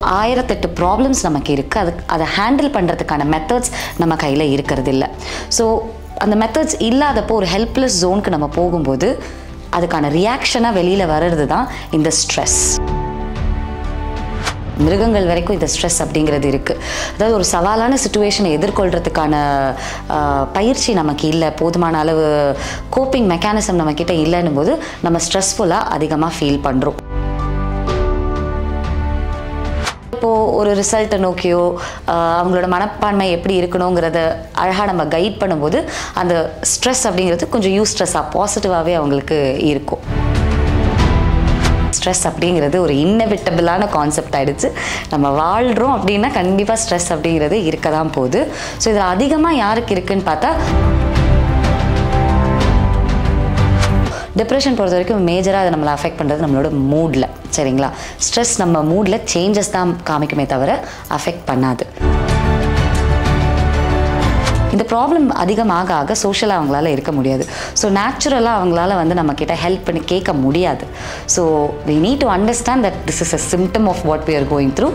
ஆயிரத்தெட்டு ப்ராப்ளம்ஸ் நமக்கு இருக்குது அது அதை ஹேண்டில் பண்ணுறதுக்கான மெத்தட்ஸ் நம்ம கையில் இருக்கிறது இல்லை ஸோ அந்த மெத்தட்ஸ் இல்லாதப்போ ஒரு ஹெல்ப்லெஸ் ஜோனுக்கு நம்ம போகும்போது அதுக்கான ரியாக்ஷனாக வெளியில் வர்றது தான் இந்த ஸ்ட்ரெஸ் மிருகங்கள் வரைக்கும் இந்த ஸ்ட்ரெஸ் அப்படிங்கிறது இருக்குது அதாவது ஒரு சவாலான சுச்சுவேஷனை எதிர்கொள்கிறதுக்கான ஆஹ், பயிற்சி நமக்கு இல்லை போதுமான அளவு கோப்பிங் மெக்கானிசம் நம்மக்கிட்ட இல்லைன்னும் போது நம்ம ஸ்ட்ரெஸ்ஃபுல்லாக அதிகமாக ஃபீல் பண்ணுறோம் இப்போது ஒரு ரிசல்ட்டை நோக்கியோ ஆஹ், அவங்களோட மனப்பான்மை எப்படி இருக்கணுங்கிறத அழகாக நம்ம கைட் பண்ணும்போது அந்த ஸ்ட்ரெஸ் அப்படிங்கிறது கொஞ்சம் யூ ஸ்ட்ரெஸ்ஸாக பாசிட்டிவாகவே அவங்களுக்கு இருக்கும் ஸ்ட்ரெஸ் அப்படிங்கிறது ஒரு இன்னவிட்டபிளான கான்செப்ட் ஆயிடுச்சு நம்ம வாழ்கிறோம் அப்படின்னா கண்டிப்பாக ஸ்ட்ரெஸ் அப்படிங்கிறது இருக்க தான் போகுது ஸோ இதில் அதிகமாக யாருக்கு இருக்குன்னு பார்த்தா டிப்ரெஷன் பொறுத்த வரைக்கும் மேஜராக அதை நம்மளை அஃபெக்ட் பண்ணுறது நம்மளோட மூடில் சரிங்களா ஸ்ட்ரெஸ் நம்ம மூடில் சேஞ்சஸ் தான் காமிக்குமே தவிர அஃபெக்ட் பண்ணாது இந்த ப்ராப்ளம் அதிகமாக ஆக சோஷியலாக அவங்களால இருக்க முடியாது ஸோ நேச்சுரலாக அவங்களால வந்து நம்ம கிட்ட ஹெல்ப் பண்ணி கேட்க முடியாது so we need to understand that this is a symptom of what we are going through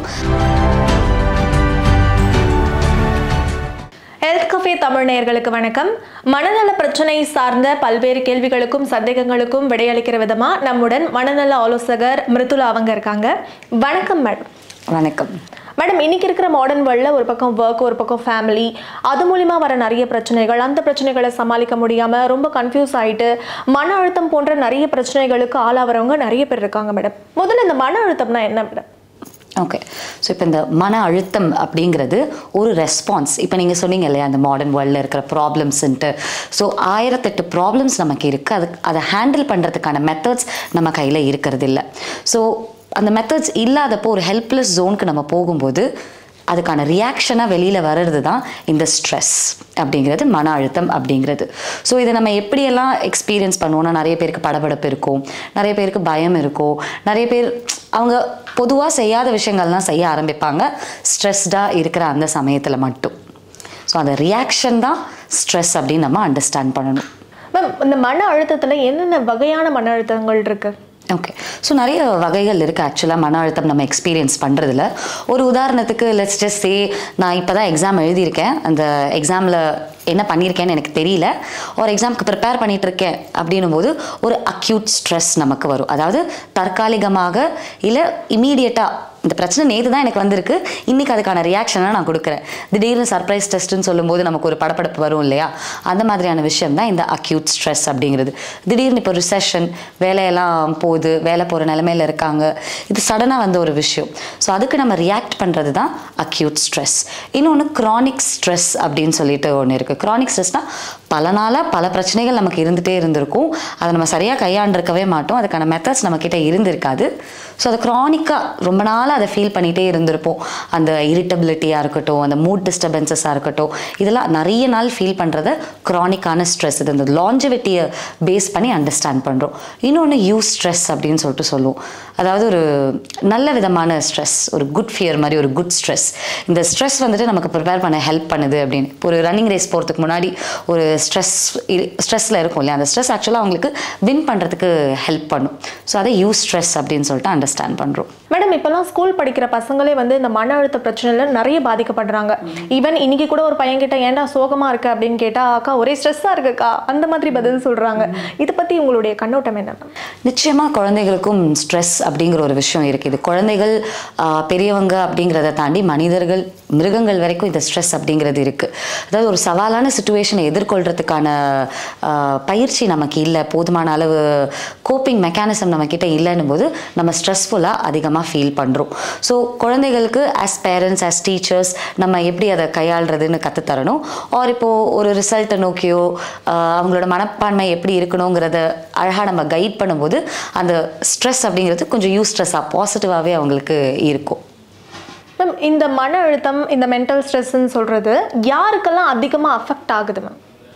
health cafe Tamil நேயர்களுக்கு வணக்கம் மனநல பிரச்சனை சார்ந்த பல்வேறு கேள்விகளுக்கும் சந்தேகங்களுக்கும் விடையளிக்கிற விதமா நம்முடன் மனநல ஆலோசகர் மிருதுலா அவங்க இருக்காங்க வணக்கம் மேடம் வணக்கம் மேடம் இன்னைக்கு இருக்கிற மாடர்ன் வேர்ல்டில் ஒரு பக்கம் ஒர்க் ஒரு பக்கம் ஃபேமிலி அது மூலிமா வர நிறைய பிரச்சனைகள் அந்த பிரச்சனைகளை சமாளிக்க முடியாமல் ரொம்ப கன்ஃபியூஸ் ஆயிட்டு மன அழுத்தம் போன்ற நிறைய பிரச்சனைகளுக்கு ஆளாகிறவங்க நிறைய பேர் இருக்காங்க மேடம் முதல்ல இந்த மன அழுத்தம்னா என்ன மேடம் ஓகே ஸோ இப்போ இந்த மன அழுத்தம் அப்படிங்கிறது ஒரு ரெஸ்பான்ஸ் இப்போ நீங்கள் சொன்னீங்க இல்லையா அந்த மாடர்ன் வேர்ல்டில் இருக்கிற ப்ராப்ளம்ஸ்ன்ட்டு ஸோ ஆயிரத்தெட்டு ப்ராப்ளம்ஸ் நமக்கு இருக்குது அது அதை ஹேண்டில் பண்ணுறதுக்கான மெத்தட்ஸ் நம்ம கையில் இருக்கிறது இல்லை ஸோ அந்த மெத்தட்ஸ் இல்லாதப்போ ஒரு ஹெல்ப்லெஸ் ஜோனுக்கு நம்ம போகும்போது அதுக்கான ரியாக்ஷனாக வெளியில் வர்றது தான் இந்த ஸ்ட்ரெஸ் அப்படிங்கிறது மன அழுத்தம் அப்படிங்கிறது ஸோ இதை நம்ம எப்படியெல்லாம் எக்ஸ்பீரியன்ஸ் பண்ணுவோம்னா நிறைய பேருக்கு படபடப்பு இருக்கும் நிறைய பேருக்கு பயம் இருக்கும் நிறைய பேர் அவங்க பொதுவாக செய்யாத விஷயங்கள்லாம் செய்ய ஆரம்பிப்பாங்க ஸ்ட்ரெஸ்டாக இருக்கிற அந்த சமயத்தில் மட்டும் ஸோ அந்த ரியாக்ஷன் தான் ஸ்ட்ரெஸ் அப்படின்னு நம்ம அண்டர்ஸ்டாண்ட் பண்ணணும் மேம் இந்த மன அழுத்தத்தில் என்னென்ன வகையான மன அழுத்தங்கள் இருக்கு ஓகே ஸோ நிறைய வகைகள் இருக்குது ஆக்சுவலாக மன அழுத்தம் நம்ம எக்ஸ்பீரியன்ஸ் பண்ணுறதுல ஒரு உதாரணத்துக்கு லெட்ஸ் ஜஸ்ட் சே நான் இப்போ தான் எக்ஸாம் எழுதியிருக்கேன் அந்த எக்ஸாமில் என்ன பண்ணியிருக்கேன்னு எனக்கு தெரியல ஒரு எக்ஸாமுக்கு ப்ரிப்பேர் பண்ணிட்டு இருக்கேன் அப்படின்னும் போது ஒரு அக்யூட் ஸ்ட்ரெஸ் நமக்கு வரும் அதாவது தற்காலிகமாக இல்லை இமீடியட்டாக இந்த பிரச்சனை நேற்று தான் எனக்கு வந்திருக்கு இன்றைக்கி அதுக்கான ரியாக்ஷனாக நான் கொடுக்குறேன் திடீர்னு சர்ப்ரைஸ் டெஸ்ட்டுன்னு சொல்லும்போது நமக்கு ஒரு படபடப்பு வரும் இல்லையா அந்த மாதிரியான விஷயம் தான் இந்த அக்யூட் ஸ்ட்ரெஸ் அப்படிங்கிறது திடீர்னு இப்போ ரிசெஷன் வேலையெல்லாம் போகுது வேலை போகிற நிலமையில இருக்காங்க இது சடனாக வந்த ஒரு விஷயம் ஸோ அதுக்கு நம்ம ரியாக்ட் பண்ணுறது தான் அக்யூட் ஸ்ட்ரெஸ் இன்னொன்று க்ரானிக் ஸ்ட்ரெஸ் அப்படின்னு சொல்லிட்டு ஒன்று இருக்குது க்ரானிக் ஸ்ட்ரெஸ்னால் பல நாளாக பல பிரச்சனைகள் நமக்கு இருந்துகிட்டே இருந்திருக்கும் அதை நம்ம சரியாக கையாண்டிருக்கவே மாட்டோம் அதுக்கான மெத்தட்ஸ் நம்மக்கிட்ட இருந்திருக்காது ஸோ அது க்ரானிக்காக ரொம்ப நாளாக அதை ஃபீல் பண்ணிகிட்டே இருந்திருப்போம் அந்த இரிட்டபிலிட்டியாக இருக்கட்டும் அந்த மூட் டிஸ்டர்பன்சஸாக இருக்கட்டும் இதெல்லாம் நிறைய நாள் ஃபீல் பண்ணுறத க்ரானிக்கான ஸ்ட்ரெஸ் இது இந்த லாஞ்சவிட்டியை பேஸ் பண்ணி அண்டர்ஸ்டாண்ட் பண்ணுறோம் இன்னொன்று யூ ஸ்ட்ரெஸ் அப்படின்னு சொல்லிட்டு சொல்லுவோம் அதாவது ஒரு நல்ல விதமான ஸ்ட்ரெஸ் ஒரு குட் ஃபியர் மாதிரி ஒரு குட் ஸ்ட்ரெஸ் இந்த ஸ்ட்ரெஸ் வந்துட்டு நமக்கு ப்ரிப்பேர் பண்ண ஹெல்ப் பண்ணுது அப்படின்னு இப்போ ஒரு ரன்னிங் ரேஸ் போகிறதுக்கு முன்னாடி ஒரு ஸ்ட்ரெஸ் ஸ்ட்ரெஸ்ஸில் இருக்கும் இல்லையா அந்த ஸ்ட்ரெஸ் ஆக்சுவலாக அவங்களுக்கு வின் பண்ணுறதுக்கு ஹெல்ப் பண்ணும் ஸோ அதை யூ ஸ்ட்ரெஸ் அப்படின்னு சொல்லிட்டு அண்டர்ஸ்டாண்ட் பண்ணுறோம் மேடம் இப்போல்லாம் ஸ்கூல் படிக்கிற பசங்களே வந்து இந்த மன அழுத்த பிரச்சனையில நிறைய பாதிக்கப்படுறாங்க ஈவன் இன்னைக்கு கூட ஒரு பையன் கிட்ட ஏன்டா சோகமா இருக்கு அப்படின்னு கேட்டா அக்கா ஒரே ஸ்ட்ரெஸ்ஸா இருக்குக்கா அந்த மாதிரி பதில் சொல்றாங்க இதை பத்தி உங்களுடைய கண்ணோட்டம் என்ன மேம் நிச்சயமாக குழந்தைகளுக்கும் ஸ்ட்ரெஸ் அப்படிங்கிற ஒரு விஷயம் இருக்குது இது குழந்தைகள் ஆஹ், பெரியவங்க அப்படிங்கிறத தாண்டி மனிதர்கள் மிருகங்கள் வரைக்கும் இந்த ஸ்ட்ரெஸ் அப்படிங்கிறது இருக்குது அதாவது ஒரு சவாலான சுச்சுவேஷனை எதிர்கொள்கிறதுக்கான ஆஹ், பயிற்சி நமக்கு இல்லை போதுமான அளவு கோப்பிங் மெக்கானிசம் நம்மக்கிட்ட இல்லைன்னும் போது நம்ம ஸ்ட்ரெஸ்ஃபுல்லாக அதிகமாக ஃபீல் பண்ணுறோம் ஸோ குழந்தைகளுக்கு ஆஸ் பேரண்ட்ஸ் ஆஸ் டீச்சர்ஸ் நம்ம எப்படி அதை கையாளுறதுன்னு கற்றுத்தரணும் ஆர் இப்போது ஒரு ரிசல்ட்டை நோக்கியோ ஆஹ், அவங்களோட மனப்பான்மை எப்படி இருக்கணுங்கிறத அழகாக நம்ம கைட் பண்ணும்போது அந்த ஸ்ட்ரெஸ் அப்படிங்கிறது கொஞ்சம் யூ ஸ்ட்ரெஸ்ஸாக பாசிட்டிவாகவே அவங்களுக்கு இருக்கும் மேம் இந்த மன அழுத்தம் இந்த மென்டல் ஸ்ட்ரெஸ்ன்னு சொல்றது யாருக்கெல்லாம் அதிகமா அஃபெக்ட் ஆகுது மேம்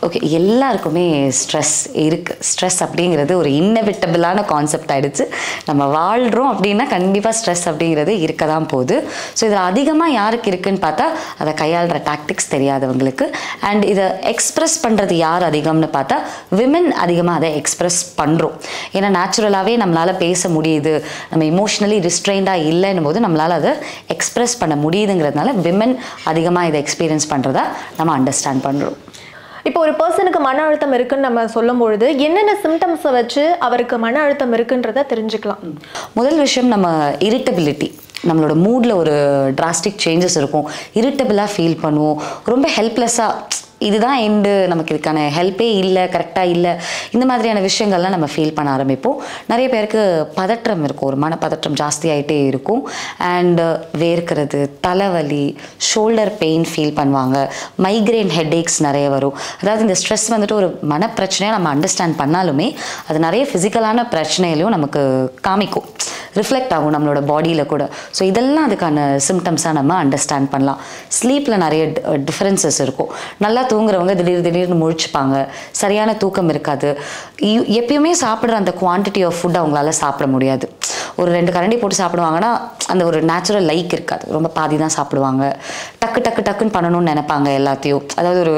ஓகே எல்லாருக்குமே ஸ்ட்ரெஸ் இருக்குது ஸ்ட்ரெஸ் அப்படிங்கிறது ஒரு இன்னெவிட்டபிளான கான்செப்ட் ஆயிடுச்சு நம்ம வாழ்கிறோம் அப்படின்னா கண்டிப்பாக ஸ்ட்ரெஸ் அப்படிங்கிறது இருக்க தான் போகுது ஸோ இதில் அதிகமாக யாருக்கு இருக்குன்னு பார்த்தா அதை கையாளுற டாக்டிக்ஸ் தெரியாதவங்களுக்கு அண்ட் இதை எக்ஸ்பிரஸ் பண்ணுறது யார் அதிகம்னு பார்த்தா விமன் அதிகமாக அதை எக்ஸ்பிரஸ் பண்ணுறோம் ஏன்னா நேச்சுரலாகவே நம்மளால் பேச முடியுது நம்ம இமோஷ்னலி ரிஸ்ட்ரெயின்டாக இல்லைன்னும் போது நம்மளால் அதை எக்ஸ்பிரஸ் பண்ண முடியுதுங்கிறதுனால விமன் அதிகமாக இதை எக்ஸ்பீரியன்ஸ் பண்ணுறதா நம்ம அண்டர்ஸ்டாண்ட் பண்ணுறோம் இப்போ ஒரு பர்சனுக்கு மன அழுத்தம் இருக்குன்னு நம்ம சொல்லும் பொழுது என்னென்ன சிம்டம்ஸை வச்சு அவருக்கு மன அழுத்தம் இருக்குன்றத தெரிஞ்சுக்கலாம் முதல் விஷயம் நம்ம இரிட்டபிலிட்டி நம்மளோட மூடில் ஒரு டிராஸ்டிக் சேஞ்சஸ் இருக்கும் இரிட்டபிளாக ஃபீல் பண்ணுவோம் ரொம்ப ஹெல்ப்லெஸ்ஸாக இதுதான் எண்டு நமக்கு இதுக்கான ஹெல்ப்பே இல்லை கரெக்டாக இல்லை இந்த மாதிரியான விஷயங்கள்லாம் நம்ம ஃபீல் பண்ண ஆரம்பிப்போம் நிறைய பேருக்கு பதற்றம் இருக்கும் ஒரு மனப்பதற்றம் ஜாஸ்தியாயிட்டே இருக்கும் அண்டு வேர்க்கிறது தலைவலி ஷோல்டர் பெயின் ஃபீல் பண்ணுவாங்க மைக்ரேன் ஹெட்ஏக்ஸ் நிறைய வரும் அதாவது இந்த ஸ்ட்ரெஸ் வந்துட்டு ஒரு மனப்பிரச்சனையாக நம்ம அண்டர்ஸ்டாண்ட் பண்ணாலுமே அது நிறைய ஃபிசிக்கலான பிரச்சனையிலையும் நமக்கு காமிக்கும் ரிஃப்ளெக்ட் ஆகும் நம்மளோட பாடியில் கூட ஸோ இதெல்லாம் அதுக்கான சிம்டம்ஸாக நம்ம அண்டர்ஸ்டாண்ட் பண்ணலாம் ஸ்லீப்பில் நிறைய டிஃப்ரென்சஸ் இருக்கும் நல்லா தூங்குறவங்க திடீர் திடீர்னு முழிச்சுப்பாங்க சரியான தூக்கம் இருக்காது இ- எப்பயுமே சாப்பிட்ற அந்த குவான்டிட்டி ஆஃப் ஃபுட் அவங்களால சாப்பிட முடியாது ஒரு ரெண்டு கரண்டி போட்டு சாப்பிடுவாங்கன்னா அந்த ஒரு நேச்சுரல் லைக் இருக்காது ரொம்ப பாதி தான் சாப்பிடுவாங்க டக்கு டக்கு டக்குன்னு பண்ணணும்னு நினைப்பாங்க எல்லாத்தையும் அதாவது ஒரு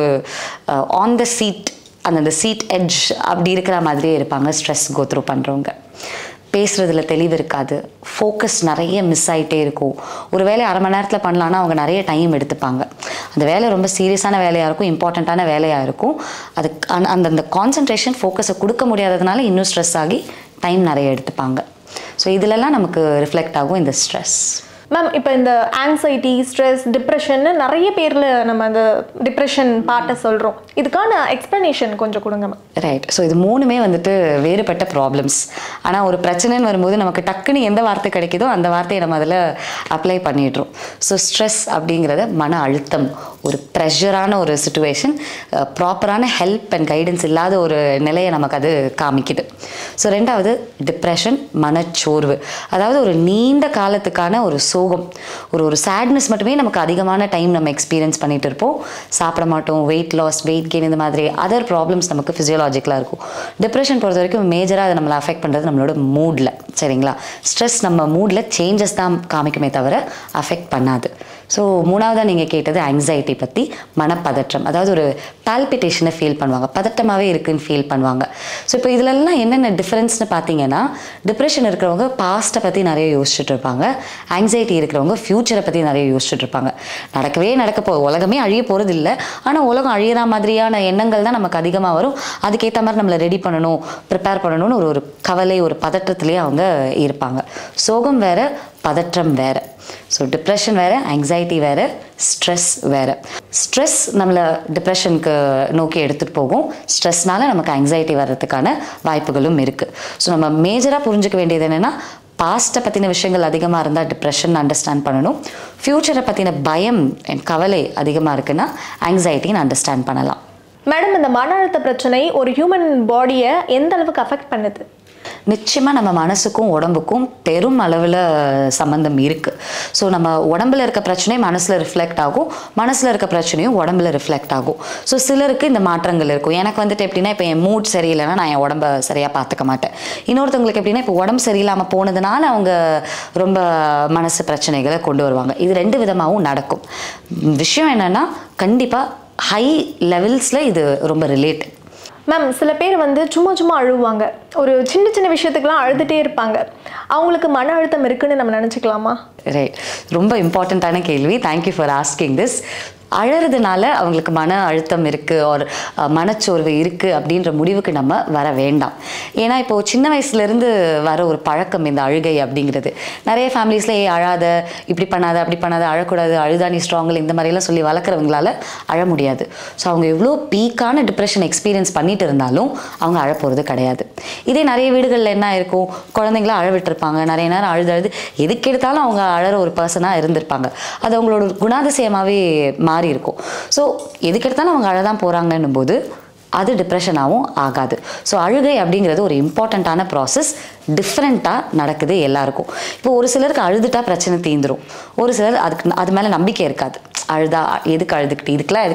ஆன் த சீட் அந்த அந்த சீட் எட்ஜ் அப்படி இருக்கிற மாதிரியே இருப்பாங்க ஸ்ட்ரெஸ் கோத்ரூ பண்ணுறவங்க பேசுறதுல தெளிவு இருக்காது ஃபோக்கஸ் நிறைய மிஸ் ஆயிட்டே இருக்கும் ஒரு வேலையை அரை மணி நேரத்தில் பண்ணலான்னா அவங்க நிறைய டைம் எடுத்துப்பாங்க அந்த வேலை ரொம்ப சீரியஸான வேலையாக இருக்கும் இம்பார்ட்டண்ட்டான வேலையாக இருக்கும் அதுக்கு அந்த அந்த- அந்த கான்சன்ட்ரேஷன் ஃபோக்கஸை கொடுக்க முடியாததுனால இன்னும் ஸ்ட்ரெஸ் ஆகி டைம் நிறைய எடுத்துப்பாங்க ஸோ இதிலெல்லாம் நமக்கு ரிஃப்ளெக்ட் ஆகும் இந்த ஸ்ட்ரெஸ் மேம் இப்போ இந்த ஆங்ஸைட்டி ஸ்ட்ரெஸ் டிப்ரெஷன் நிறைய பேரில் நம்ம அந்த டிப்ரெஷன் பார்ட்டை சொல்கிறோம் இதுக்கான எக்ஸ்ப்ளனேஷன் கொஞ்சம் கொடுங்க மேம் ரைட் ஸோ இது மூணுமே வந்துட்டு வேறுபட்ட ப்ராப்ளம்ஸ் ஆனால் ஒரு பிரச்சனைன்னு வரும்போது நமக்கு டக்குன்னு எந்த வார்த்தை கிடைக்குதோ அந்த வார்த்தையை நம்ம அதில் அப்ளை பண்ணிடுறோம் ஸோ ஸ்ட்ரெஸ் அப்படிங்கிறத மன அழுத்தம் ஒரு ப்ரெஷரான ஒரு சுச்சுவேஷன் ப்ராப்பரான ஹெல்ப் அண்ட் கைடன்ஸ் இல்லாத ஒரு நிலையை நமக்கு அது காமிக்குது ஸோ ரெண்டாவது டிப்ரெஷன் மனச்சோர்வு அதாவது ஒரு நீண்ட காலத்துக்கான ஒரு சோகம் ஒரு ஒரு சேட்னஸ் மட்டுமே நமக்கு அதிகமான டைம் நம்ம எக்ஸ்பீரியன்ஸ் பண்ணிட்டு இருப்போம் சாப்பிட மாட்டோம் வெயிட் லாஸ் வெயிட் கெயின் இந்த மாதிரி அதர் ப்ராப்ளம்ஸ் நமக்கு ஃபிசியோலாஜிக்கலாக இருக்கும் டிப்ரெஷன் பொறுத்த வரைக்கும் மேஜராக அதை நம்மளை அஃபெக்ட் பண்ணுறது நம்மளோட மூடில் சரிங்களா ஸ்ட்ரெஸ் நம்ம மூடில் சேஞ்சஸ் தான் காமிக்குமே தவிர அஃபெக்ட் பண்ணாது ஸோ மூணாவதாக நீங்கள் கேட்டது ஆங்ஸைட்டி பற்றி மனப்பதற்றம் அதாவது ஒரு பால்பிட்டேஷனை ஃபீல் பண்ணுவாங்க பதட்டமாகவே இருக்குன்னு ஃபீல் பண்ணுவாங்க ஸோ இப்போ இதுலலாம் என்னென்ன டிஃப்ரென்ஸ்னு பார்த்தீங்கன்னா டிப்ரெஷன் இருக்கிறவங்க பாஸ்ட்டை பற்றி நிறைய யோசிச்சுட்டு இருப்பாங்க ஆங்ஸைட்டி இருக்கிறவங்க ஃப்யூச்சரை பற்றி நிறைய யோசிச்சுட்டு இருப்பாங்க நடக்கவே நடக்க போ உலகமே அழிய போகிறது இல்லை ஆனால் உலகம் அழியிற மாதிரியான எண்ணங்கள் தான் நமக்கு அதிகமாக வரும் அதுக்கேற்ற மாதிரி நம்மளை ரெடி பண்ணணும் ப்ரிப்பேர் பண்ணணும்னு ஒரு ஒரு கவலை ஒரு பதற்றத்திலே அவங்க இருப்பாங்க சோகம் வேற பதற்றம் வேற ஸோ டிப்ரெஷன் வேற ஆங்ஸைட்டி வேற ஸ்ட்ரெஸ் வேற ஸ்ட்ரெஸ் நம்மளை டிப்ரெஷனுக்கு நோக்கி எடுத்துகிட்டு போகும் ஸ்ட்ரெஸ்னால நமக்கு ஆங்ஸைட்டி வர்றதுக்கான வாய்ப்புகளும் இருக்குது ஸோ நம்ம மேஜராக புரிஞ்சுக்க வேண்டியது என்னென்னா பாஸ்ட்டை பற்றின விஷயங்கள் அதிகமாக இருந்தால் டிப்ரெஷன் அண்டர்ஸ்டாண்ட் பண்ணணும் ஃப்யூச்சரை பற்றின பயம் and கவலை அதிகமாக இருக்குன்னா ஆங்ஸைட்டின்னு அண்டர்ஸ்டாண்ட் பண்ணலாம் மேடம் இந்த மன அழுத்த பிரச்சனை ஒரு ஹியூமன் பாடியை எந்த அளவுக்கு அஃபெக்ட் பண்ணுது நிச்சயமாக நம்ம மனசுக்கும் உடம்புக்கும் பெரும் அளவில் சம்மந்தம் இருக்குது ஸோ நம்ம உடம்புல இருக்க பிரச்சனை மனசில் ரிஃப்ளெக்ட் ஆகும் மனசில் இருக்க பிரச்சனையும் உடம்புல ரிஃப்ளெக்ட் ஆகும் ஸோ சிலருக்கு இந்த மாற்றங்கள் இருக்கும் எனக்கு வந்துட்டு எப்படின்னா இப்போ என் மூட் சரியில்லைன்னா நான் என் உடம்ப சரியாக பார்த்துக்க மாட்டேன் இன்னொருத்தவங்களுக்கு எப்படின்னா இப்போ உடம்பு சரியில்லாமல் போனதுனால அவங்க ரொம்ப மனசு பிரச்சனைகளை கொண்டு வருவாங்க இது ரெண்டு விதமாகவும் நடக்கும் விஷயம் என்னென்னா கண்டிப்பாக ஹை லெவல்ஸில் இது ரொம்ப ரிலேட்டட் மேம் சில பேர் வந்து சும்மா சும்மா அழுவாங்க ஒரு சின்ன சின்ன விஷயத்துக்கெல்லாம் அழுதுகிட்டே இருப்பாங்க அவங்களுக்கு மன அழுத்தம் இருக்குன்னு நம்ம நினச்சிக்கலாமா ரைட் ரொம்ப இம்பார்ட்டண்ட்டான கேள்வி தேங்க்யூ ஃபார் ஆஸ்கிங் திஸ் அழறதுனால அவங்களுக்கு மன அழுத்தம் இருக்குது ஒரு மனச்சோர்வு இருக்குது அப்படின்ற முடிவுக்கு நம்ம வர வேண்டாம் ஏன்னா இப்போது சின்ன வயசுலேருந்து வர ஒரு பழக்கம் இந்த அழுகை அப்படிங்கிறது நிறைய ஃபேமிலிஸில் ஏ அழாத இப்படி பண்ணாத அப்படி பண்ணாத அழக்கூடாது அழுதா நீ ஸ்ட்ராங்கில் இந்த மாதிரிலாம் சொல்லி வளர்க்குறவங்களால அழ முடியாது ஸோ அவங்க எவ்வளோ பீக்கான டிப்ரெஷன் எக்ஸ்பீரியன்ஸ் பண்ணிட்டு இருந்தாலும் அவங்க அழ போகிறது கிடையாது இதே நிறைய வீடுகளில் என்ன இருக்கும் குழந்தைங்கள அழ விட்டுருப்பாங்க நிறைய நேரம் அழுது அழுது எதுக்கு எடுத்தாலும் அவங்க அழற ஒரு பர்சனாக இருந்திருப்பாங்க அது அவங்களோட ஒரு குணாதிசயமாகவே மாறி இருக்கும் ஸோ எதுக்கு எடுத்தாலும் அவங்க அழதான் போகிறாங்கன்னும் போது அது டிப்ரெஷனாகவும் ஆகாது ஸோ அழுகை அப்படிங்கிறது ஒரு இம்பார்ட்டண்ட்டான ப்ராசஸ் டிஃப்ரெண்ட்டாக நடக்குது எல்லாருக்கும் இப்போ ஒரு சிலருக்கு அழுதுட்டா பிரச்சனை தீந்துரும் ஒரு சிலர் அதுக்கு அது மேலே நம்பிக்கை இருக்காது அழுதா எதுக்கு அழுதுகிட்டு இதுக்கெல்லாம் எதுக்கு நான்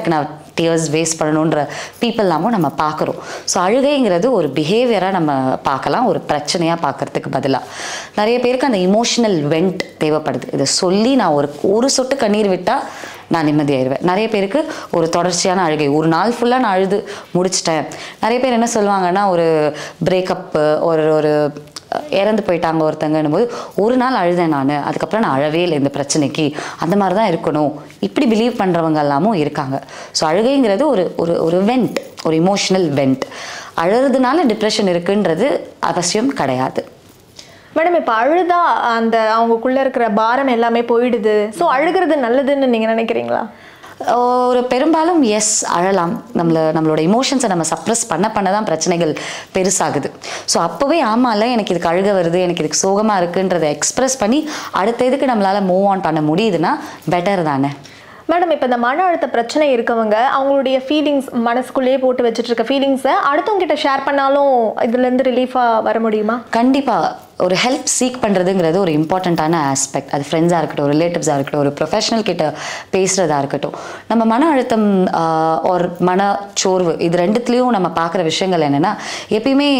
டியர்ஸ் வேஸ்ட் பண்ணணுன்ற பீப்புள்லாமும் நம்ம பார்க்குறோம் ஸோ அழுகைங்கிறது ஒரு பிஹேவியராக நம்ம பார்க்கலாம் ஒரு பிரச்சனையாக பார்க்கறதுக்கு பதிலாக நிறைய பேருக்கு அந்த இமோஷனல் வெண்ட் தேவைப்படுது இதை சொல்லி நான் ஒரு ஒரு சொட்டு கண்ணீர் விட்டால் நான் நிம்மதியாயிருவேன் நிறைய பேருக்கு ஒரு தொடர்ச்சியான அழுகை ஒரு நாள் ஃபுல்லாக நான் அழுது முடிச்சிட்டேன் நிறைய பேர் என்ன சொல்லுவாங்கன்னா ஒரு பிரேக்கப்பு ஒரு ஒரு இறந்து போயிட்டாங்க ஒருத்தங்கன்னும் போது ஒரு நாள் அழுதேன் நான் அதுக்கப்புறம் நான் அழவே இல்லை இந்த பிரச்சனைக்கு அந்த மாதிரி தான் இருக்கணும் இப்படி பிலீவ் பண்ணுறவங்க எல்லாமும் இருக்காங்க ஸோ அழுகைங்கிறது ஒரு ஒரு ஒரு வெண்ட் ஒரு இமோஷனல் வெண்ட் அழுறதுனால டிப்ரெஷன் இருக்குன்றது அவசியம் கிடையாது மேடம் இப்போ அழுதா அந்த அவங்களுக்குள்ள இருக்கிற பாரம் எல்லாமே போயிடுது ஸோ அழுகிறது நல்லதுன்னு நீங்க நினைக்கிறீங்களா ஒரு பெரும்பாலும் எஸ் அழலாம் நம்மள நம்மளோட இமோஷன்ஸை நம்ம சப்ரஸ் பண்ண பண்ண தான் பிரச்சனைகள் பெருசாகுது ஸோ அப்போவே ஆமாம்ல எனக்கு இதுக்கு அழுக வருது எனக்கு இதுக்கு சோகமாக இருக்குன்றதை எக்ஸ்பிரஸ் பண்ணி அடுத்த இதுக்கு நம்மளால் மூவ் ஆன் பண்ண முடியுதுன்னா பெட்டர் தானே மேடம் இப்போ இந்த மன அழுத்த பிரச்சனை இருக்கவங்க அவங்களுடைய ஃபீலிங்ஸ் மனசுக்குள்ளேயே போட்டு வச்சுட்டு இருக்க ஃபீலிங்ஸை அடுத்தவங்க கிட்ட ஷேர் பண்ணாலும் இதுலேருந்து ரிலீஃபாக வர முடியுமா கண்டிப்பாக ஒரு ஹெல்ப் சீக் பண்ணுறதுங்கிறது ஒரு இம்பார்ட்டண்ட்டான ஆஸ்பெக்ட் அது ஃப்ரெண்ட்ஸாக இருக்கட்டும் ரிலேட்டிவ்ஸாக இருக்கட்டும் ஒரு ப்ரொஃபஷனல் கிட்ட பேசுகிறதா இருக்கட்டும் நம்ம மன அழுத்தம் ஒரு மனச்சோர்வு இது ரெண்டுத்துலேயும் நம்ம பார்க்குற விஷயங்கள் என்னென்னா எப்பயுமே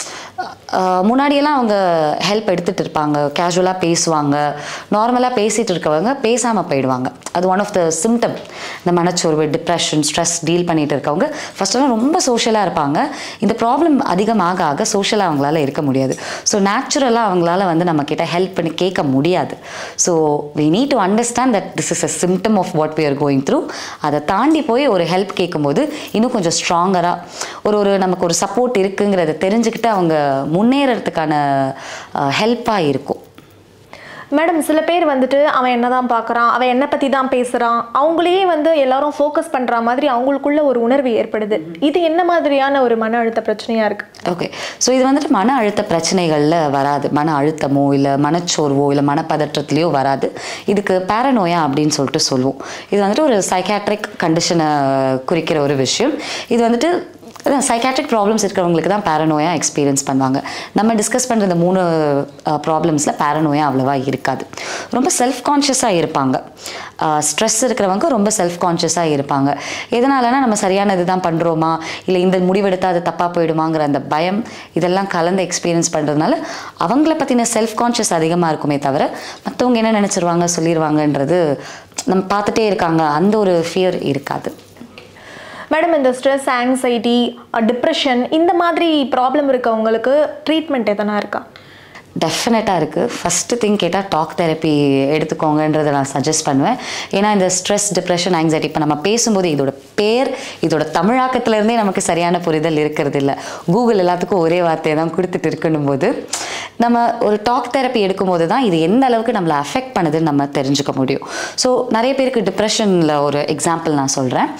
ஆஹ் முன்னாடியெல்லாம் அவங்க ஹெல்ப் எடுத்துகிட்டு இருப்பாங்க கேஷுவலாக பேசுவாங்க நார்மலாக பேசிகிட்டு இருக்கவங்க பேசாமல் போயிடுவாங்க அது ஒன் ஆஃப் த சிம்டம் இந்த மனச்சோர்வு டிப்ரெஷன் ஸ்ட்ரெஸ் டீல் பண்ணிட்டு இருக்கவங்க ஃபஸ்ட்டெல்லாம் ரொம்ப சோஷியலாக இருப்பாங்க இந்த ப்ராப்ளம் அதிகமாக ஆக சோஷியலாக அவங்களால இருக்க முடியாது ஸோ நேச்சுரலாக அவங்களால வந்து நம்ம கிட்ட ஹெல்ப் பண்ணி கேட்க முடியாது so we need to understand that this is a symptom of what we are going through அதை தாண்டி போய் ஒரு ஹெல்ப் கேட்கும்போது இன்னும் கொஞ்சம் ஸ்ட்ராங்கராக ஒரு ஒரு நமக்கு ஒரு சப்போர்ட் இருக்குங்கிறத தெரிஞ்சுக்கிட்டு அவங்க முன்னேறதுக்கான ஹெல்ப்பாக இருக்கும் மேடம் சில பேர் வந்துட்டு அவன் என்னதான் பார்க்குறான் அவன் என்னை பற்றி தான் பேசுகிறான் அவங்களையே வந்து எல்லாரும் ஃபோக்கஸ் பண்ணுற மாதிரி அவங்களுக்குள்ள ஒரு உணர்வு ஏற்படுது இது என்ன மாதிரியான ஒரு மன அழுத்த பிரச்சனையாக இருக்குது ஓகே ஸோ இது வந்துட்டு மன அழுத்த பிரச்சனைகளில் வராது மன அழுத்தமோ இல்லை மனச்சோர்வோ இல்லை மனப்பதற்றத்துலேயோ வராது இதுக்கு பேரனோயா அப்படின்னு சொல்லிட்டு சொல்லுவோம் இது வந்துட்டு ஒரு சைக்காட்ரிக் கண்டிஷனை குறிக்கிற ஒரு விஷயம் இது வந்துட்டு சைக்காட்ரிக் ப்ராப்ளம்ஸ் இருக்கிறவங்களுக்கு தான் பேரனோயா எக்ஸ்பீரியன்ஸ் பண்ணுவாங்க நம்ம டிஸ்கஸ் பண்ணுற இந்த மூணு ப்ராப்ளம்ஸில் பேரனோயா அவ்வளோவா இருக்காது ரொம்ப செல்ஃப் கான்ஷியஸாக இருப்பாங்க ஸ்ட்ரெஸ் இருக்கிறவங்க ரொம்ப செல்ஃப் கான்ஷியஸாக இருப்பாங்க எதனாலனா நம்ம சரியானது தான் பண்ணுறோமா இல்லை இந்த முடிவெடுத்தால் அது தப்பாக போயிடுமாங்கிற அந்த பயம் இதெல்லாம் கலந்து எக்ஸ்பீரியன்ஸ் பண்ணுறதுனால அவங்கள பற்றின செல்ஃப் கான்ஷியஸ் அதிகமாக இருக்குமே தவிர மற்றவங்க என்ன நினச்சிருவாங்க சொல்லிடுவாங்கன்றது நம்ம பார்த்துட்டே இருக்காங்க அந்த ஒரு ஃபியர் இருக்காது மேடம் இந்த ஸ்ட்ரெஸ் ஆங்ஸைட்டி டிப்ரெஷன் இந்த மாதிரி ப்ராப்ளம் இருக்கவங்களுக்கு ட்ரீட்மெண்ட் எதனா இருக்கா டெஃபினட்டாக இருக்குது ஃபஸ்ட்டு திங் கேட்டால் டாக் தெரப்பி எடுத்துக்கோங்கன்றதை நான் சஜஸ்ட் பண்ணுவேன் ஏன்னா இந்த ஸ்ட்ரெஸ் டிப்ரெஷன் ஆங்ஸைட்டி இப்போ நம்ம பேசும்போது இதோட பேர் இதோட தமிழாக்கத்துலேருந்தே நமக்கு சரியான புரிதல் இருக்கிறது இல்லை கூகுள் எல்லாத்துக்கும் ஒரே வார்த்தையை தான் கொடுத்துட்டு இருக்கணும் போது நம்ம ஒரு டாக் தெரப்பி எடுக்கும்போது தான் இது எந்த அளவுக்கு நம்மளை அஃபெக்ட் பண்ணுதுன்னு நம்ம தெரிஞ்சுக்க முடியும் ஸோ நிறைய பேருக்கு டிப்ரெஷனில் ஒரு எக்ஸாம்பிள் நான் சொல்கிறேன்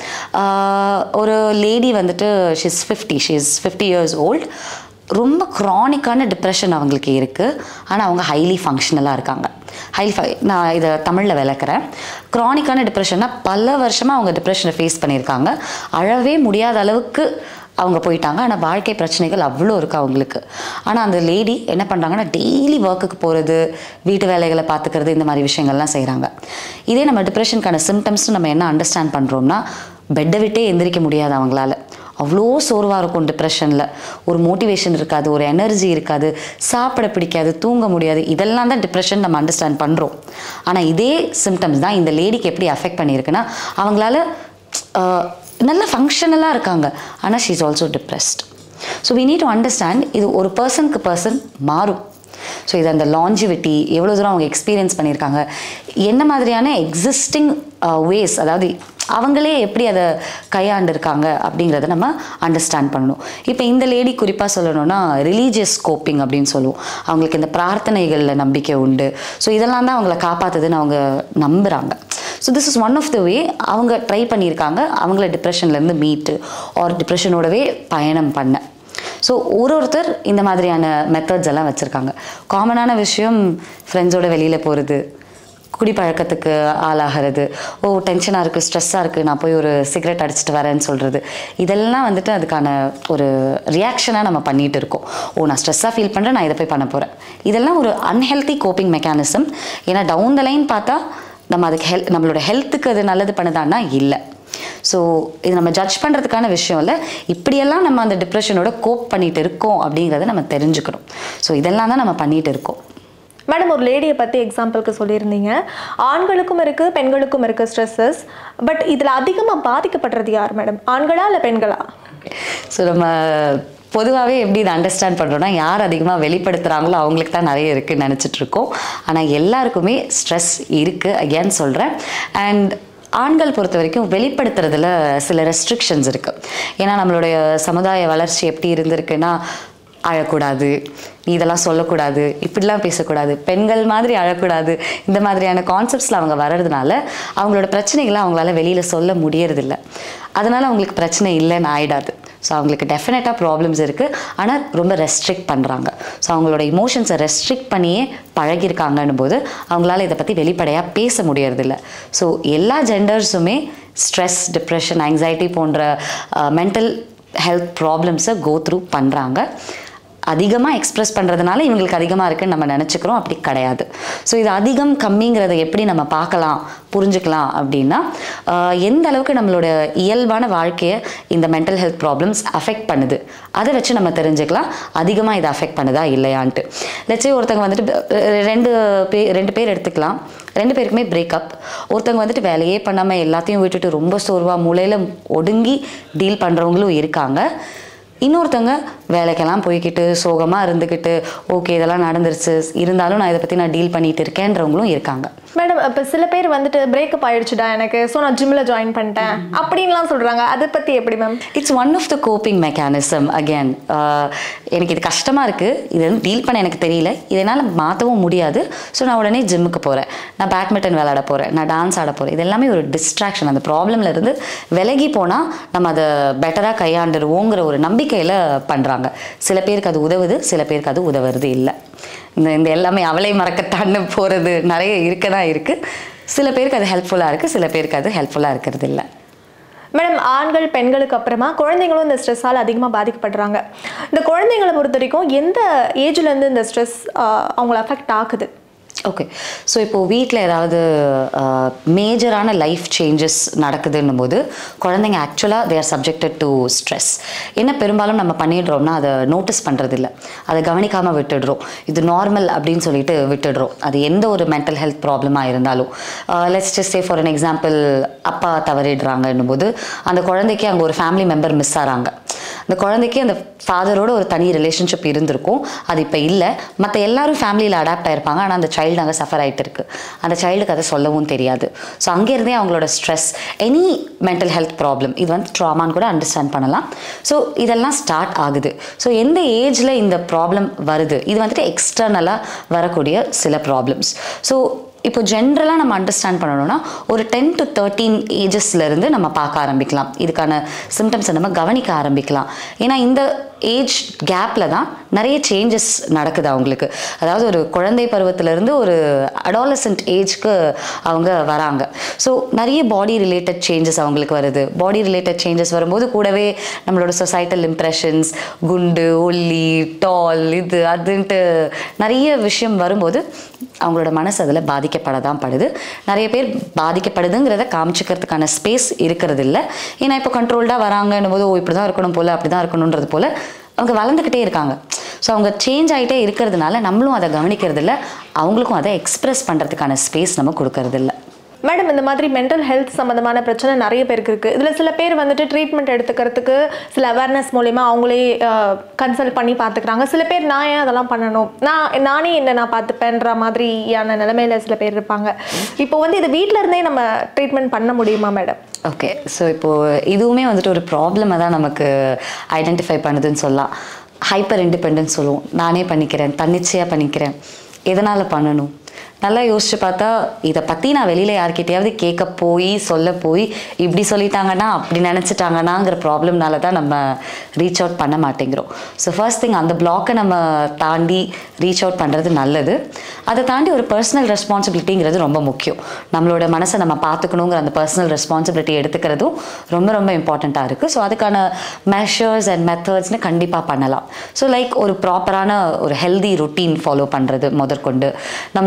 ஒரு லேடி வந்துட்டு she's fifty she's fifty years old ரொம்ப க்ரானிக்கான டிப்ரெஷன் அவங்களுக்கு இருக்குது ஆனால் அவங்க ஹைலி ஃபங்க்ஷனலாக இருக்காங்க ஹைலி ஃப நான் இதை தமிழில் விளக்குறேன் க்ரானிக்கான டிப்ரெஷன்னா பல வருஷமாக அவங்க டிப்ரெஷனை ஃபேஸ் பண்ணியிருக்காங்க அழவே முடியாத அளவுக்கு அவங்க போயிட்டாங்க ஆனால் வாழ்க்கை பிரச்சனைகள் அவ்வளோ இருக்குது அவங்களுக்கு ஆனால் அந்த லேடி என்ன பண்ணுறாங்கன்னா டெய்லி ஒர்க்குக்கு போகிறது வீட்டு வேலைகளை பார்த்துக்கிறது இந்த மாதிரி விஷயங்கள்லாம் செய்கிறாங்க இதே நம்ம டிப்ரெஷனுக்கான சிம்டம்ஸ் நம்ம என்ன அண்டர்ஸ்டாண்ட் பண்ணுறோம்னா பெட்டை விட்டே எந்திரிக்க முடியாது அவங்களால அவ்வளோ சோர்வாக இருக்கும் டிப்ரெஷனில் ஒரு மோட்டிவேஷன் இருக்காது ஒரு எனர்ஜி இருக்காது சாப்பிட பிடிக்காது தூங்க முடியாது இதெல்லாம் தான் டிப்ரெஷன் நம்ம அண்டர்ஸ்டாண்ட் பண்ணுறோம் ஆனால் இதே சிம்டம்ஸ் தான் இந்த லேடிக்கு எப்படி அஃபெக்ட் பண்ணியிருக்குன்னா அவங்களால ஆஹ், நல்ல ஃபங்க்ஷனலாக இருக்காங்க ஆனால் she is also depressed so we need to understand இது ஒரு பர்சனுக்கு பர்சன் மாறும் ஸோ இது அந்த லாஞ்சிவிட்டி எவ்வளோ தூரம் அவங்க எக்ஸ்பீரியன்ஸ் பண்ணியிருக்காங்க என்ன மாதிரியான எக்ஸிஸ்டிங் வேஸ் அதாவது அவங்களே எப்படி அதை கையாண்டிருக்காங்க அப்படிங்கிறத நம்ம அண்டர்ஸ்டாண்ட் பண்ணணும் இப்போ இந்த லேடி குறிப்பாக சொல்லணும்னா ரிலீஜியஸ் கோப்பிங் அப்படின்னு சொல்லுவோம் அவங்களுக்கு இந்த பிரார்த்தனைகளில் நம்பிக்கை உண்டு ஸோ இதெல்லாம் தான் அவங்கள காப்பாற்றுதுன்னு அவங்க நம்புகிறாங்க so this is one of the way அவங்க ட்ரை பண்ணியிருக்காங்க அவங்கள டிப்ரெஷன்லேருந்து மீட்டு ஆர் டிப்ரெஷனோடவே பயணம் பண்ண ஸோ ஒரு ஒருத்தர் இந்த மாதிரியான மெத்தட்ஸ் எல்லாம் வச்சுருக்காங்க காமனான விஷயம் ஃப்ரெண்ட்ஸோட வெளியில் போகிறது குடிப்பழக்கத்துக்கு ஆளாகிறது ஓ டென்ஷனாக இருக்குது ஸ்ட்ரெஸ்ஸாக இருக்குது நான் போய் ஒரு சிகரெட் அடிச்சிட்டு வரேன்னு சொல்கிறது இதெல்லாம் வந்துட்டு அதுக்கான ஒரு ரியாக்ஷனாக நம்ம பண்ணிகிட்டு இருக்கோம் ஓ நான் ஸ்ட்ரெஸ்ஸாக ஃபீல் பண்ணுறேன் நான் இதை போய் பண்ண போகிறேன் இதெல்லாம் ஒரு அன்ஹெல்தி கோப்பிங் மெக்கானிசம் ஏன்னா டவுன் த லைன் பார்த்தா நம்ம அதுக்கு ஹெல் நம்மளோட ஹெல்த்துக்கு அது நல்லது பண்ணுதான்னா இல்லை ஸோ இது நம்ம ஜட்ஜ் பண்ணுறதுக்கான விஷயம் இல்லை இப்படியெல்லாம் நம்ம அந்த டிப்ரெஷனோட கோப் பண்ணிட்டு இருக்கோம் அப்படிங்கிறத நம்ம தெரிஞ்சுக்கணும் ஸோ இதெல்லாம் தான் நம்ம பண்ணிட்டு இருக்கோம் மேடம் ஒரு லேடியை பற்றி எக்ஸாம்பிளுக்கு சொல்லியிருந்தீங்க ஆண்களுக்கும் இருக்குது பெண்களுக்கும் இருக்குது ஸ்ட்ரெஸ்ஸஸ் பட் இதில் அதிகமாக பாதிக்கப்படுறது யார் மேடம் ஆண்களா இல்லை பெண்களா ஸோ நம்ம பொதுவாகவே எப்படி இதை அண்டர்ஸ்டாண்ட் பண்ணுறோம்னா யார் அதிகமாக வெளிப்படுத்துகிறாங்களோ அவங்களுக்கு தான் நிறைய இருக்குன்னு நினச்சிட்டு இருக்கோம் ஆனால் எல்லாருக்குமே ஸ்ட்ரெஸ் இருக்குது அகேன் சொல்கிறேன் அண்ட் ஆண்கள் பொறுத்த வரைக்கும் வெளிப்படுத்துறதுல சில ரெஸ்ட்ரிக்ஷன்ஸ் இருக்குது ஏன்னா நம்மளுடைய சமுதாய வளர்ச்சி எப்படி இருந்திருக்குன்னா அழக்கூடாது நீ இதெல்லாம் சொல்லக்கூடாது இப்படிலாம் பேசக்கூடாது பெண்கள் மாதிரி அழக்கூடாது இந்த மாதிரியான கான்செப்ட்ஸில் அவங்க வர்றதுனால அவங்களோட பிரச்சனைகளை அவங்களால வெளியில் சொல்ல முடியறதில்ல அதனால அவங்களுக்கு பிரச்சனை இல்லைன்னு ஆயிடாது ஸோ அவங்களுக்கு டெஃபினட்டாக ப்ராப்ளம்ஸ் இருக்குது ஆனால் ரொம்ப ரெஸ்ட்ரிக்ட் பண்ணுறாங்க ஸோ அவங்களோட இமோஷன்ஸை ரெஸ்ட்ரிக்ட் பண்ணியே பழகியிருக்காங்கன்னும் போது அவங்களால இதை பற்றி வெளிப்படையாக பேச முடியறதில்ல ஸோ எல்லா ஜெண்டர்ஸுமே ஸ்ட்ரெஸ் டிப்ரெஷன் ஆங்ஸைட்டி போன்ற மென்டல் ஹெல்த் ப்ராப்ளம்ஸை கோ த்ரூ பண்ணுறாங்க அதிகமாக எக்ஸ்ப்ரெஸ் பண்ணுறதுனால இவங்களுக்கு அதிகமாக இருக்குன்னு நம்ம நினச்சிக்கிறோம் அப்படி கிடையாது ஸோ இது அதிகம் கம்மிங்கிறத எப்படி நம்ம பார்க்கலாம் புரிஞ்சுக்கலாம் அப்படின்னா ஆஹ் எந்த அளவுக்கு நம்மளோட இயல்பான வாழ்க்கையை இந்த மென்டல் ஹெல்த் ப்ராப்ளம்ஸ் அஃபெக்ட் பண்ணுது அதை வச்சு நம்ம தெரிஞ்சுக்கலாம் அதிகமாக இதை அஃபெக்ட் பண்ணுதா இல்லையான்ட்டு லட்சே ஒருத்தங்க வந்துட்டு அஹ் ரெண்டு பே ரெண்டு பேர் எடுத்துக்கலாம் ரெண்டு பேருக்குமே பிரேக்கப் ஒருத்தவங்க வந்துட்டு வேலையே பண்ணாமல் எல்லாத்தையும் விட்டுட்டு ரொம்ப சோர்வாக மூலையில் ஒடுங்கி டீல் பண்ணுறவங்களும் இருக்காங்க இன்னொருத்தவங்க வேலைக்கெல்லாம் போய்க்கிட்டு சோகமாக இருந்துக்கிட்டு ஓகே இதெல்லாம் நடந்துருச்சு இருந்தாலும் நான் இதை பற்றி நான் டீல் பண்ணிட்டு இருக்கேன்றவங்களும் இருக்காங்க மேடம் இப்போ சில பேர் வந்துட்டு பிரேக்கப் ஆயிடுச்சுடா எனக்கு ஸோ நான் ஜிம்மில் ஜாயின் பண்ணிட்டேன் அப்படின்லாம் சொல்கிறாங்க அதை பற்றி எப்படி ma'am it's one of the coping mechanism again எனக்கு இது கஷ்டமாக இருக்குது இது வந்து டீல் பண்ண எனக்கு தெரியல இதனால் மாற்றவும் முடியாது ஸோ நான் உடனே ஜிம்முக்கு போகிறேன் நான் பேட்மிண்டன் விளையாட போகிறேன் நான் டான்ஸ் ஆட போகிறேன் இது எல்லாமே ஒரு டிஸ்ட்ராக்ஷன் அந்த ப்ராப்ளம்ல இருந்து விலகி போனால் நம்ம அதை பெட்டராக கையாண்டுருவோங்கிற ஒரு நம்பிக்கையில் பண்ணுறாங்க சில பேருக்கு அது உதவுது சில பேருக்கு அது உதவுறது இல்லை இந்த இந்த எல்லாமே அவளை மறக்கத்தான்னு போகிறது நிறைய இருக்க தான் இருக்குது சில பேருக்கு அது ஹெல்ப்ஃபுல்லாக இருக்குது சில பேருக்கு அது ஹெல்ப்ஃபுல்லாக இருக்கிறது இல்லை மேடம் ஆண்கள் பெண்களுக்கு அப்புறமா குழந்தைங்களும் இந்த ஸ்ட்ரெஸ்ஸால் அதிகமாக பாதிக்கப்படுறாங்க இந்த குழந்தைங்களை பொறுத்த வரைக்கும் எந்த ஏஜ்லேருந்து இந்த ஸ்ட்ரெஸ் அவங்கள அஃபெக்ட் ஆகுது ஓகே ஸோ இப்போது வீட்டில் ஏதாவது மேஜரான லைஃப் சேஞ்சஸ் நடக்குதுன்னும் போது குழந்தைங்க ஆக்சுவலாக they are subjected to stress என்ன பெரும்பாலும் நம்ம பண்ணிடுறோம்னா அதை நோட்டீஸ் பண்ணுறதில்ல அதை கவனிக்காமல் விட்டுடுறோம் இது நார்மல் அப்படின்னு சொல்லிட்டு விட்டுடுறோம் அது எந்த ஒரு மென்டல் ஹெல்த் ப்ராப்ளமாக இருந்தாலும் let's just say for an example அப்பா தவறிடுறாங்கன்னும் போது அந்த குழந்தைக்கு அங்கே ஒரு ஃபேமிலி மெம்பர் மிஸ் ஆகிறாங்க அந்த குழந்தைக்கு அந்த ஃபாதரோட ஒரு தனி ரிலேஷன்ஷிப் இருந்திருக்கும் அது இப்போ இல்லை மற்ற எல்லாரும் ஃபேமிலியில் அடாப்ட் ஆயிருப்பாங்க ஆனால் அந்த சைல்டு அங்கே சஃபர் ஆகிட்டு இருக்கு அந்த சைல்டுக்கு அதை சொல்லவும் தெரியாது ஸோ அங்கேருந்தே அவங்களோட stress any mental health problem இது வந்து ட்ராமான்னு கூட அண்டர்ஸ்டாண்ட் பண்ணலாம் ஸோ இதெல்லாம் ஸ்டார்ட் ஆகுது ஸோ எந்த ஏஜில் இந்த ப்ராப்ளம் வருது இது வந்துட்டு எக்ஸ்டர்னலாக வரக்கூடிய சில ப்ராப்ளம்ஸ் ஸோ இப்போ ஜென்ரலாக நம்ம அண்டர்ஸ்டாண்ட் பண்ணணும்னா ஒரு டென் டு தேர்ட்டீன் ஏஜஸ்லேருந்து நம்ம பார்க்க ஆரம்பிக்கலாம் இதுக்கான சிம்டம்ஸை நம்ம கவனிக்க ஆரம்பிக்கலாம் ஏன்னா இந்த ஏஜ் கேப்பில் தான் நிறைய சேஞ்சஸ் நடக்குது அவங்களுக்கு அதாவது ஒரு குழந்தை பருவத்திலேருந்து ஒரு அடாலசன்ட் ஏஜ்க்கு அவங்க வராங்க ஸோ நிறைய பாடி ரிலேட்டட் சேஞ்சஸ் அவங்களுக்கு வருது பாடி ரிலேட்டட் சேஞ்சஸ் வரும்போது கூடவே நம்மளோட சொசைட்டல் இம்ப்ரெஷன்ஸ் குண்டு ஒல்லி டால் இது அதுன்ட்டு நிறைய விஷயம் வரும்போது அவங்களோட மனசு அதில் பாதிக்கப்பட தான் படுது நிறைய பேர் பாதிக்கப்படுதுங்கிறத காமிச்சிக்கிறதுக்கான ஸ்பேஸ் இருக்கிறது இல்லை ஏன்னா இப்போ கண்ட்ரோல்டாக வராங்கன்னும் போது ஓ இப்படி தான் இருக்கணும் போல் அப்படி தான் இருக்கணுன்றது போல் அவங்க வளர்ந்துக்கிட்டே இருக்காங்க ஸோ அவங்க சேஞ்ச் ஆகிட்டே இருக்கிறதுனால நம்மளும் அதை கவனிக்கிறது இல்லை அவங்களுக்கும் அதை எக்ஸ்பிரஸ் பண்ணுறதுக்கான ஸ்பேஸ் நம்ம கொடுக்கறது இல்லை மேடம் இந்த மாதிரி மென்டல் ஹெல்த் சம்மந்தமான பிரச்சனை நிறைய பேருக்கு இருக்குது இதில் சில பேர் வந்துட்டு ட்ரீட்மெண்ட் எடுத்துக்கிறதுக்கு சில அவேர்னஸ் மூலிமா அவங்களே கன்சல்ட் பண்ணி பார்த்துக்கிறாங்க சில பேர் நான் ஏன் அதெல்லாம் பண்ணணும் நான் நானே என்ன நான் பார்த்துப்பேன்ற மாதிரியான நிலைமையில சில பேர் இருப்பாங்க இப்போ வந்து இது வீட்டில் இருந்தே நம்ம ட்ரீட்மெண்ட் பண்ண முடியுமா மேடம் ஓகே ஸோ இப்போது இதுவுமே வந்துட்டு ஒரு ப்ராப்ளமை தான் நமக்கு ஐடென்டிஃபை பண்ணுதுன்னு சொல்லலாம் ஹைப்பர் இண்டிபெண்டன்ஸ் சொல்லுவோம் நானே பண்ணிக்கிறேன் தன்னிச்சையாக பண்ணிக்கிறேன் எதனால் பண்ணணும் நல்லா யோசிச்சு பார்த்தா இதை பற்றி நான் வெளியில் யார்கிட்டயாவது கேட்க போய் சொல்ல போய் இப்படி சொல்லிட்டாங்கன்னா அப்படி நினச்சிட்டாங்கன்னாங்கிற ப்ராப்ளம்னால தான் நம்ம ரீச் அவுட் பண்ண மாட்டேங்கிறோம் ஸோ ஃபர்ஸ்ட் திங் அந்த பிளாக்கை நம்ம தாண்டி ரீச் அவுட் பண்ணுறது நல்லது அதை தாண்டி ஒரு பர்சனல் ரெஸ்பான்சிபிலிட்டிங்கிறது ரொம்ப முக்கியம் நம்மளோட மனசை நம்ம பார்த்துக்கணுங்கிற அந்த பர்சனல் ரெஸ்பான்சிபிலிட்டி எடுத்துக்கிறதும் ரொம்ப ரொம்ப இம்பார்ட்டண்ட்டாக இருக்குது ஸோ அதுக்கான மெஷர்ஸ் அண்ட் மெத்தட்ஸ்னு கண்டிப்பாக பண்ணலாம் ஸோ லைக் ஒரு ப்ராப்பரான ஒரு ஹெல்தி ரொட்டீன் ஃபாலோ பண்ணுறது முதற்கொண்டு நம்மளோட இமோஷன்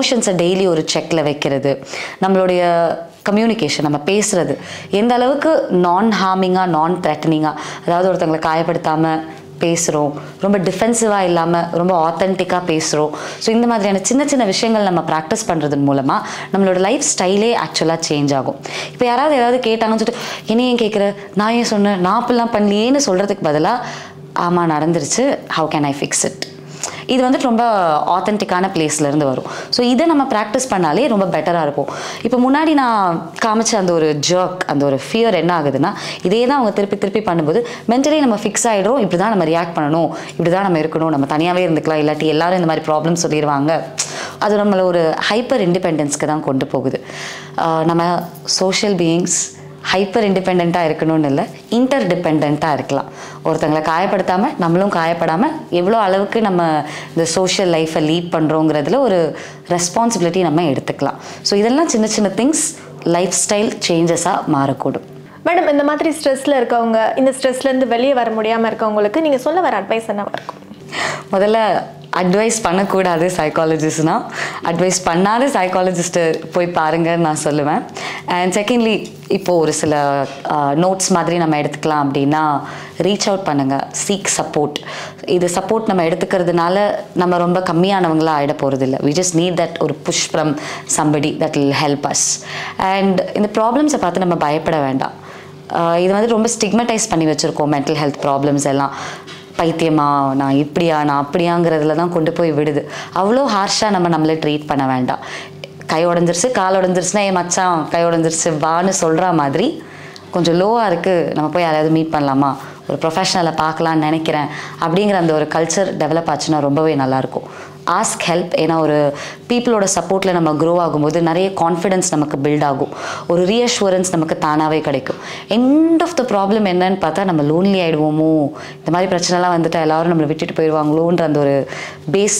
எமோஷன்ஸை டெய்லி ஒரு செக்கில் வைக்கிறது நம்மளுடைய கம்யூனிகேஷன் நம்ம பேசுறது எந்த அளவுக்கு நான் ஹார்மிங்காக நான் த்ரெட்டனிங்காக அதாவது ஒருத்தங்களை காயப்படுத்தாமல் பேசுகிறோம் ரொம்ப டிஃபென்சிவாக இல்லாமல் ரொம்ப ஆத்தென்டிக்காக பேசுகிறோம் ஸோ இந்த மாதிரியான சின்ன சின்ன விஷயங்கள் நம்ம ப்ராக்டிஸ் பண்ணுறதன் மூலமாக நம்மளோட லைஃப் ஸ்டைலே ஆக்சுவலாக சேஞ்ச் ஆகும் இப்போ யாராவது ஏதாவது கேட்டாங்கன்னு சொல்லிட்டு என்ன ஏன் கேட்குற நான் ஏன் சொன்னேன் நான் அப்படிலாம் பண்ணலையேன்னு சொல்கிறதுக்கு பதிலாக ஆமாம் நடந்துருச்சு how can I fix it இது வந்துட்டு ரொம்ப ஆத்தென்டிக்கான பிளேஸ்லேருந்து வரும் ஸோ இதை நம்ம ப்ராக்டிஸ் பண்ணாலே ரொம்ப பெட்டராக இருக்கும் இப்போ முன்னாடி நான் காமிச்ச அந்த ஒரு ஜர்க் அந்த ஒரு ஃபியர் என்ன ஆகுதுன்னா இதே தான் அவங்க திருப்பி திருப்பி பண்ணும்போது மென்டலி நம்ம ஃபிக்ஸ் ஆகிடும் இப்படி தான் நம்ம ரியாக்ட் பண்ணணும் இப்படி தான் நம்ம இருக்கணும் நம்ம தனியாகவே இருந்துக்கலாம் இல்லாட்டி எல்லாரும் இந்த மாதிரி ப்ராப்ளம் சொல்லிடுவாங்க அது நம்மளை ஒரு ஹைப்பர் இண்டிபெண்டன்ஸ்க்கு தான் கொண்டு போகுது ஆஹ் நம்ம சோஷியல் பீயிங்ஸ் ஹைப்பர் இண்டிபெண்ட்டாக இருக்கணும்னு இல்லை இன்டர் டிபெண்ட்டாக இருக்கலாம் ஒருத்தங்களை காயப்படுத்தாமல் நம்மளும் காயப்படாமல் எவ்வளோ அளவுக்கு நம்ம இந்த சோஷியல் லைஃப்பை லீட் பண்ணுறோங்கிறதுல ஒரு ரெஸ்பான்சிபிலிட்டி நம்ம எடுத்துக்கலாம் ஸோ இதெல்லாம் சின்ன சின்ன திங்ஸ் லைஃப் ஸ்டைல் சேஞ்சஸாக மாறக்கூடும் மேடம் இந்த மாதிரி ஸ்ட்ரெஸ்ல இருக்கவங்க இந்த ஸ்ட்ரெஸ்ல இருந்து வெளியே வர முடியாம இருக்கவங்களுக்கு நீங்க சொல்ல வர அட்வைஸ் என்னவா இருக்கும் முதல்ல அட்வைஸ் பண்ணக்கூடாது சைக்காலஜிஸ்ட்னா அட்வைஸ் பண்ணாத சைக்காலஜிஸ்ட்டு போய் பாருங்கன்னு நான் சொல்லுவேன் அண்ட் செகண்ட்லி இப்போது ஒரு சில நோட்ஸ் மாதிரி நம்ம எடுத்துக்கலாம் அப்படின்னா ரீச் அவுட் பண்ணுங்கள் சீக் சப்போர்ட் இது சப்போர்ட் நம்ம எடுத்துக்கிறதுனால நம்ம ரொம்ப கம்மியானவங்களாக ஆகிட போகிறதில்ல வி ஜஸ்ட் நீட் தட் ஒரு push from somebody that will help us and இந்த ப்ராப்ளம்ஸை பார்த்து நம்ம பயப்பட வேண்டாம் ஆஹ் இது வந்து ரொம்ப ஸ்டிக்மடைஸ் பண்ணி வச்சுருக்கோம் மென்டல் ஹெல்த் ப்ராப்ளம்ஸ் எல்லாம் பைத்தியமா நான் இப்படியா நான் அப்படியாங்கிறதுல தான் கொண்டு போய் விடுது அவ்வளோ ஹார்ஷாக நம்ம நம்மளை ட்ரீட் பண்ண வேண்டாம் கை உடஞ்சிருச்சு கால் உடஞ்சிருச்சுன்னா என் மச்சான் கை உடஞ்சிருச்சு வான்னு சொல்கிற மாதிரி கொஞ்சம் லோவாக இருக்குது நம்ம போய் யாராவது மீட் பண்ணலாமா ஒரு ப்ரொஃபஷனலை பார்க்கலான்னு நினைக்கிறேன் அப்படிங்கிற அந்த ஒரு கல்ச்சர் டெவலப் ஆச்சுன்னா ரொம்பவே நல்லாயிருக்கும் ஆஸ்க் ஹெல்ப் ஏன்னா ஒரு பீப்புளோட சப்போர்ட்டில் நம்ம க்ரோ ஆகும்போது நிறைய கான்ஃபிடென்ஸ் நமக்கு பில்ட் ஆகும் ஒரு ரீஅஷூரன்ஸ் நமக்கு தானாகவே கிடைக்கும் எண்ட் ஆஃப் த ப்ராப்ளம் என்னன்னு பார்த்தா நம்ம லோன்லி ஆகிடுவோமோ இந்த மாதிரி பிரச்சனைலாம் வந்துட்டா எல்லாரும் நம்மளை விட்டுட்டு போயிடுவாங்களோன்ற அந்த ஒரு பேஸ்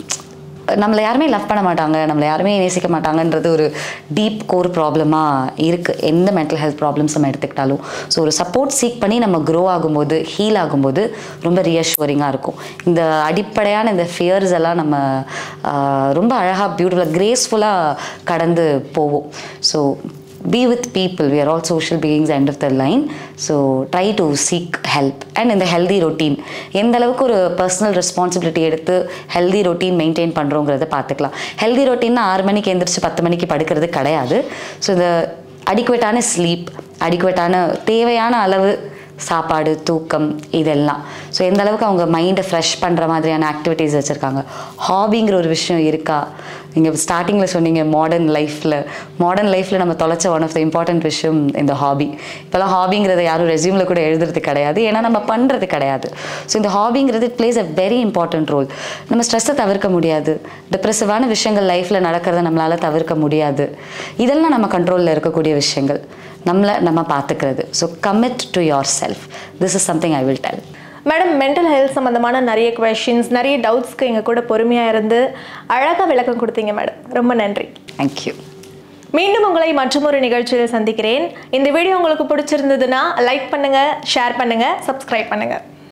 நம்மளை யாருமே லவ் பண்ண மாட்டாங்க நம்மளை யாருமே நேசிக்க மாட்டாங்கன்றது ஒரு டீப் கோர் ப்ராப்ளமாக இருக்குது எந்த மென்டல் ஹெல்த் ப்ராப்ளம்ஸ் நம்ம எடுத்துக்கிட்டாலும் ஸோ ஒரு சப்போர்ட் சீக் பண்ணி நம்ம க்ரோ ஆகும்போது ஹீல் ஆகும்போது ரொம்ப ரியஷூரிங்காக இருக்கும் இந்த அடிப்படையான இந்த ஃபியர்ஸ் எல்லாம் நம்ம ஆஹ், ரொம்ப அழகாக பியூட்டிஃபுல்லாக கிரேஸ்ஃபுல்லாக கடந்து போவோம் so be with people we are all social beings end of the line so try to seek help and in the healthy routine எந்த அளவுக்கு ஒரு பர்சனல் ரெஸ்பான்சிபிலிட்டி எடுத்து ஹெல்தி ரொட்டீன் மெயின்டைன் பண்ணுறோங்கிறத பார்த்துக்கலாம் ஹெல்தி ரொட்டீன்னா ஆறு மணிக்கு எந்திரிச்சு பத்து மணிக்கு படுக்கிறது கிடையாது ஸோ இந்த அடிக்குவேட்டான ஸ்லீப் அடிக்குவேட்டான தேவையான அளவு சாப்பாடு தூக்கம் இதெல்லாம் ஸோ எந்த அளவுக்கு அவங்க மைண்டை ஃப்ரெஷ் பண்ணுற மாதிரியான ஆக்டிவிட்டீஸ் வச்சுருக்காங்க ஹாபிங்கிற ஒரு விஷயம் இருக்கா நீங்கள் ஸ்டார்டிங்கில் சொன்னீங்க மாடர்ன் லைஃப்பில் மாடர்ன் லைஃப்பில் நம்ம தொலைச்ச ஒன் ஆஃப் த இம்பார்ட்டன்ட் விஷயம் இந்த ஹாபி இப்போலாம் ஹாபிங்கிறத யாரும் ரெஸ்யூமில் கூட எழுதுறது கிடையாது ஏன்னா நம்ம பண்ணுறது கிடையாது ஸோ இந்த ஹாபிங்கிறது it plays a very important role நம்ம ஸ்ட்ரெஸ்ஸை தவிர்க்க முடியாது டிப்ரெசிவான விஷயங்கள் லைஃப்பில் நடக்கிறத நம்மளால் தவிர்க்க முடியாது இதெல்லாம் நம்ம கண்ட்ரோலில் இருக்கக்கூடிய விஷயங்கள் நம்மளை நம்ம பார்த்துக்கிறது so commit to yourself this is something I will tell madam mental health சம்மந்தமான நிறைய கொஷின்ஸ் நிறைய டவுட்ஸ்க்கு எங்கள் கூட பொறுமையாக இருந்து அழகாக விளக்கம் கொடுத்தீங்க மேடம் ரொம்ப நன்றி தேங்க்யூ மீண்டும் உங்களை மற்றொரு நிகழ்ச்சியில் சந்திக்கிறேன் இந்த வீடியோ உங்களுக்கு பிடிச்சிருந்ததுன்னா லைக் பண்ணுங்கள் ஷேர் பண்ணுங்கள் சப்ஸ்கிரைப் பண்ணுங்கள்